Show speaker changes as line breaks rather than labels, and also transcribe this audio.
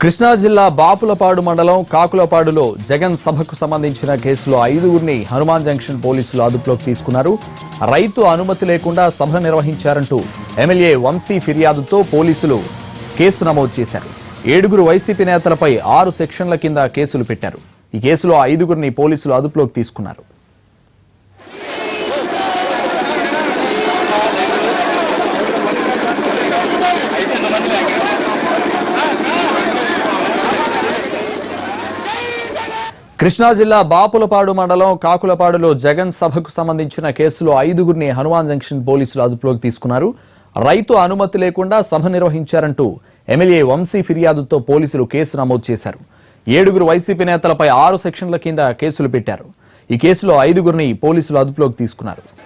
కృష్ణా జిల్లా బాపులపాడు మండలం కాకులపాడులో జగన్ సభకు సంబంధించిన కేసులో ఐదుగురిని హనుమాన్ జంక్షన్ పోలీసులు అదుపులోకి తీసుకున్నారు రైతు అనుమతి లేకుండా సభ నిర్వహించారంటూ ఎమ్మెల్యే వంశీ ఫిర్యాదుతో పోలీసులు కేసు నమోదు చేశారు ఏడుగురు వైసీపీ నేతలపై ఆరు సెక్షన్ల కింద కేసులు పెట్టారు ఈ కేసులో ఐదుగురిని పోలీసులు అదుపులోకి తీసుకున్నారు కృష్ణా జిల్లా బాపులపాడు మండలం కాకులపాడులో జగన్ సభకు సంబంధించిన కేసులో ఐదుగురిని హనుమాన్ జంక్షన్ పోలీసులు అదుపులోకి తీసుకున్నారు రైతు అనుమతి లేకుండా సభ నిర్వహించారంటూ ఎమ్మెల్యే వంశీ ఫిర్యాదుతో పోలీసులు కేసు నమోదు చేశారు ఏడుగురు వైసీపీ నేతలపై ఆరు సెక్షన్ల కింద కేసులు పెట్టారు ఈ కేసులో ఐదుగురిని పోలీసులు అదుపులోకి తీసుకున్నారు